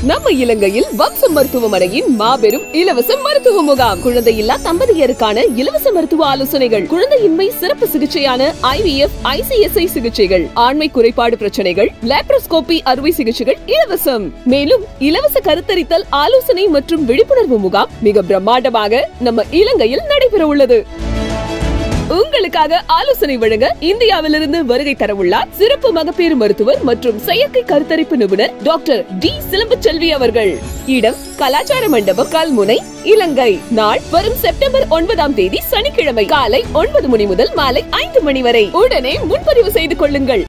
நம்ம இலங்கையில் வம்சம் மருத்துவமனையின் மாபெரும் இலவச மருத்துவ முகாம் குழந்தையில்லா தம்பதியருக்கான இலவச மருத்துவ ஆலோசனைகள் குழந்தையின்மை சிறப்பு சிகிச்சையான ஐவிஎஃப் ஐசிஎஸ்ஐ சிகிச்சைகள் ஆண்மை குறைபாடு பிரச்சனைகள் லேப்ரோஸ்கோபி அறுவை சிகிச்சைகள் இலவசம் மேலும் இலவச கருத்தரித்தல் ஆலோசனை மற்றும் விழிப்புணர்வு முகாம் மிக பிரம்மாண்டமாக நம்ம இலங்கையில் நடைபெற உள்ளது உங்களுக்காக ஆலோசனை வழங்க இந்தியாவிலிருந்து வருகை தரவுள்ளார் சிறப்பு மகப்பேறு மருத்துவர் மற்றும் செயற்கை கருத்தரிப்பு நிபுணர் டாக்டர் டி சிலம்புச்செல்வி அவர்கள் இடம் கலாச்சார மண்டபம் கல்முனை இலங்கை நாள் வரும் செப்டம்பர் ஒன்பதாம் தேதி சனிக்கிழமை காலை ஒன்பது மணி முதல் மாலை ஐந்து மணி வரை உடனே முன்பதிவு செய்து கொள்ளுங்கள்